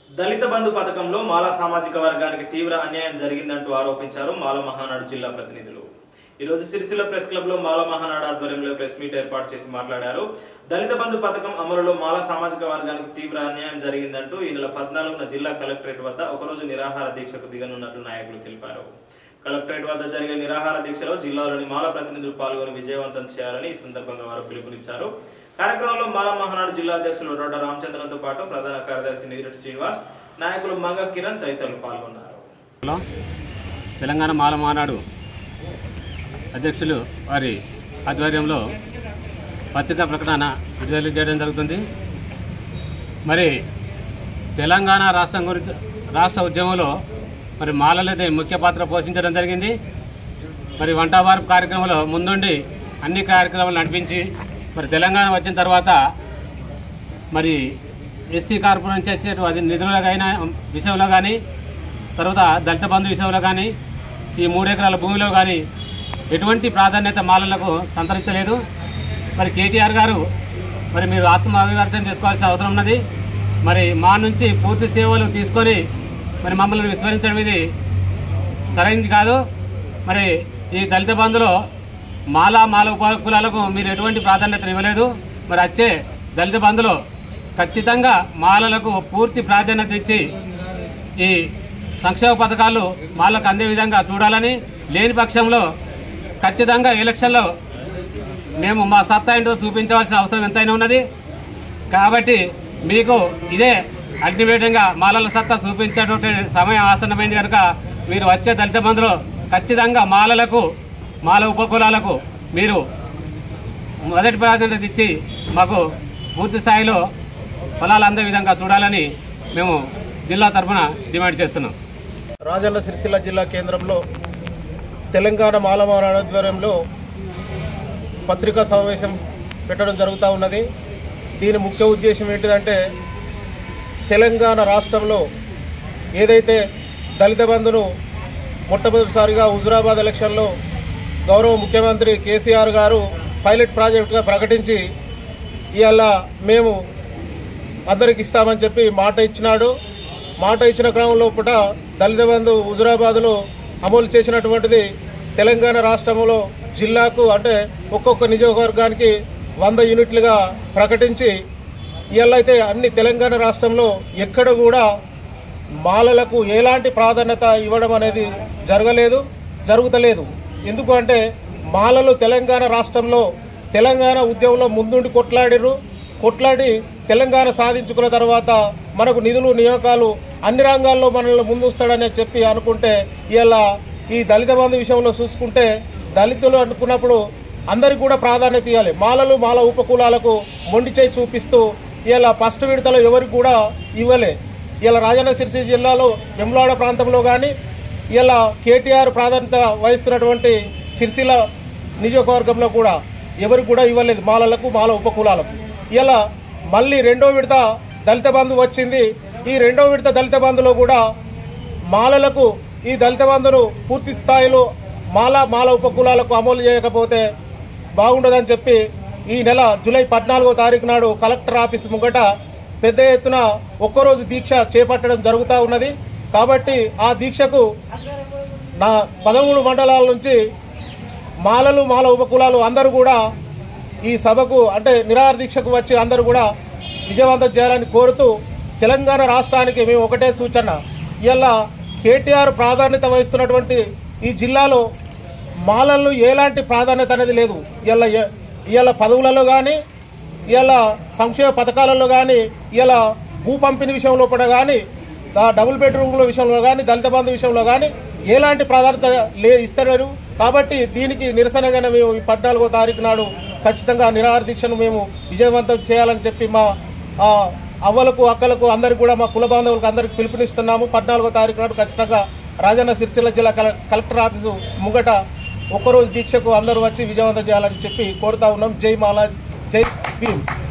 దళిత బంధు పథకంలో మాల సామాజిక వర్గానికి తీవ్ర అన్యాయం జరిగిందంటూ ఆరోపించారు మాల మహానాడు జిల్లా ప్రతినిధులు ఈరోజు సిరిసిల్ల ప్రెస్ క్లబ్ లో మాల మహానాడు ఆధ్వర్యంలో ప్రెస్ మీట్ ఏర్పాటు చేసి మాట్లాడారు దళిత బంధు పథకం అమలులో మాల సామాజిక వర్గానికి తీవ్ర అన్యాయం జరిగిందంటూ ఈ నెల పద్నాలుగున జిల్లా కలెక్టరేట్ వద్ద ఒకరోజు నిరాహార దీక్షకు దిగనున్నట్లు నాయకులు తెలిపారు కలెక్టరేట్ వద్ద జరిగే నిరాహార దీక్షలో జిల్లాలోని మాల ప్రతినిధులు పాల్గొని విజయవంతం చేయాలని ఈ సందర్భంగా వారు పిలుపునిచ్చారు కార్యక్రమంలో మాల మహానాడు జిల్లా అధ్యక్షులు రోడ్డ రామచంద్రన్తో పాటు ప్రధాన కార్యదర్శి నీరెడ్డి శ్రీనివాస్ నాయకులు మంగ కిరణ్ తదితరులు పాల్గొన్నారు లో తెలంగాణ మాల మానాడు అధ్యక్షులు వారి ఆధ్వర్యంలో పత్రికా ప్రకటన విడుదల చేయడం జరుగుతుంది మరి తెలంగాణ రాష్ట్రం గురించి రాష్ట్ర ఉద్యమంలో మరి మాలలదే ముఖ్య పాత్ర పోషించడం జరిగింది మరి వంటవారపు కార్యక్రమంలో ముందుండి అన్ని కార్యక్రమాలు నడిపించి మరి తెలంగాణ వచ్చిన తర్వాత మరి ఎస్సీ కార్పొరేషన్ నుంచి వచ్చేటువంటి నిధుల అయినా విషయంలో కానీ తర్వాత దళిత బంధు విషయంలో కానీ ఈ మూడు ఎకరాల భూమిలో కానీ ఎటువంటి ప్రాధాన్యత మాలలకు సంతరించలేదు మరి కేటీఆర్ గారు మరి మీరు ఆత్మాభివర్చన చేసుకోవాల్సిన అవసరం ఉన్నది మరి మా నుంచి పూర్తి సేవలు తీసుకొని మరి మమ్మల్ని విస్మరించడం ఇది సరైనది కాదు మరి ఈ దళిత బంధులో మాల మాల ఉప కులాలకు మీరు ఎటువంటి ప్రాధాన్యత ఇవ్వలేదు మరి వచ్చే దళిత బంధులో ఖచ్చితంగా మాలలకు పూర్తి ప్రాధాన్యత ఇచ్చి ఈ సంక్షేమ పథకాలు మాలకు అందే విధంగా చూడాలని లేని పక్షంలో ఖచ్చితంగా ఎలక్షన్లో మేము మా సత్తా ఏంటో చూపించవలసిన అవసరం ఎంతైనా ఉన్నది కాబట్టి మీకు ఇదే అల్టిమేటంగా మాలల సత్తా చూపించేటువంటి సమయం ఆసన్నమైంది కనుక మీరు వచ్చే దళిత బంధులో ఖచ్చితంగా మాలలకు మాల ఉపకులాలకు మీరు మొదటి ప్రాధాన్యత ఇచ్చి మాకు పూర్తి స్థాయిలో ఫలాలు అందే విధంగా చూడాలని మేము జిల్లా తరఫున డిమాండ్ చేస్తున్నాం రాజన్న సిరిసిల్ల జిల్లా కేంద్రంలో తెలంగాణ మాలమాన ఆధ్వర్యంలో పత్రికా సమావేశం పెట్టడం జరుగుతూ ఉన్నది దీని ముఖ్య ఉద్దేశం ఏంటిదంటే తెలంగాణ రాష్ట్రంలో ఏదైతే దళిత బంధును మొట్టమొదటిసారిగా హుజురాబాద్ ఎలక్షన్లో గౌరవ ముఖ్యమంత్రి కేసీఆర్ గారు పైలట్ ప్రాజెక్టుగా ప్రకటించి ఇవాళ మేము అందరికి ఇస్తామని చెప్పి మాట ఇచ్చినాడు మాట ఇచ్చిన క్రమంలో పూట దళిత బంధు హుజురాబాద్లో అమలు చేసినటువంటిది తెలంగాణ రాష్ట్రంలో జిల్లాకు అంటే ఒక్కొక్క నియోజకవర్గానికి వంద యూనిట్లుగా ప్రకటించి ఇవాళైతే అన్ని తెలంగాణ రాష్ట్రంలో ఎక్కడ కూడా మాలలకు ఎలాంటి ప్రాధాన్యత ఇవ్వడం అనేది జరగలేదు జరుగుతలేదు ఎందుకు అంటే మాలలు తెలంగాణ రాష్ట్రంలో తెలంగాణ ఉద్యమంలో ముందుండి కొట్లాడిర్రు కొట్లాడి తెలంగాణ సాధించుకున్న తర్వాత మనకు నిధులు నియామకాలు అన్ని రంగాల్లో మనల్ని ముందుస్తాడని చెప్పి అనుకుంటే ఇలా ఈ దళిత బంధు విషయంలో చూసుకుంటే దళితులు అనుకున్నప్పుడు అందరికి కూడా ప్రాధాన్యత ఇవ్వాలి మాలలు మాల ఉపకులాలకు మొండి చేయి చూపిస్తూ ఇలా ఫస్ట్ విడతలో ఎవరికి కూడా ఇవ్వలే ఇలా రాజన్న సిరిసిల్ల జిల్లాలో వెమ్లాడ ప్రాంతంలో కానీ ఇలా కేటీఆర్ ప్రాధాన్యత వహిస్తున్నటువంటి సిరిసిల్ల నియోజకవర్గంలో కూడా ఎవరికి కూడా ఇవ్వలేదు మాలలకు మాల ఉపకులాలకు ఇలా మళ్ళీ రెండో విడత దళిత బంధు వచ్చింది ఈ రెండో విడత దళిత బంధులో కూడా మాలలకు ఈ దళిత బంధును పూర్తి స్థాయిలో మాల మాల ఉపకులాలకు అమలు చేయకపోతే బాగుండదని చెప్పి ఈ నెల జూలై పద్నాలుగో తారీఖు నాడు కలెక్టర్ ఆఫీస్ ముంగట పెద్ద ఎత్తున ఒక్కరోజు దీక్ష చేపట్టడం జరుగుతూ ఉన్నది కాబట్టి ఆ దీక్షకు నా పదమూడు మండలాల నుంచి మాలలు మాల ఉపకులాలు అందరూ కూడా ఈ సభకు అంటే నిరాహార దీక్షకు వచ్చి అందరూ కూడా విజయవంతం చేయాలని కోరుతూ తెలంగాణ రాష్ట్రానికి మేము ఒకటే సూచన ఇలా కేటీఆర్ ప్రాధాన్యత వహిస్తున్నటువంటి ఈ జిల్లాలో మాలలు ఎలాంటి ప్రాధాన్యత అనేది లేదు ఇలా ఇవాళ పదవులలో కానీ ఇవాళ సంక్షేమ పథకాలలో కానీ ఇలా భూ పంపిణీ విషయంలో కూడా కానీ దా- డబుల్ బెడ్రూమ్ల విషయంలో కానీ దళిత బంధు విషయంలో కానీ ఎలాంటి ప్రాధాన్యత లే ఇస్తలేరు కాబట్టి దీనికి నిరసనగానే మేము ఈ పద్నాలుగో తారీఖు నాడు ఖచ్చితంగా నిరాహార దీక్షను మేము విజయవంతం చేయాలని చెప్పి మా ఆ, అవ్వలకు అక్కలకు అందరికి కూడా మా కుల బాంధవులకు అందరికి పిలుపునిస్తున్నాము పద్నాలుగో తారీఖు నాడు ఖచ్చితంగా రాజన్న సిరిసిల్ల జిల్లా కల- కలెక్టర్ ఆఫీసు ముంగట ఒక్కరోజు దీక్షకు అందరూ వచ్చి విజయవంతం చేయాలని చెప్పి కోరుతా ఉన్నాం జై మాలా జై భీమ్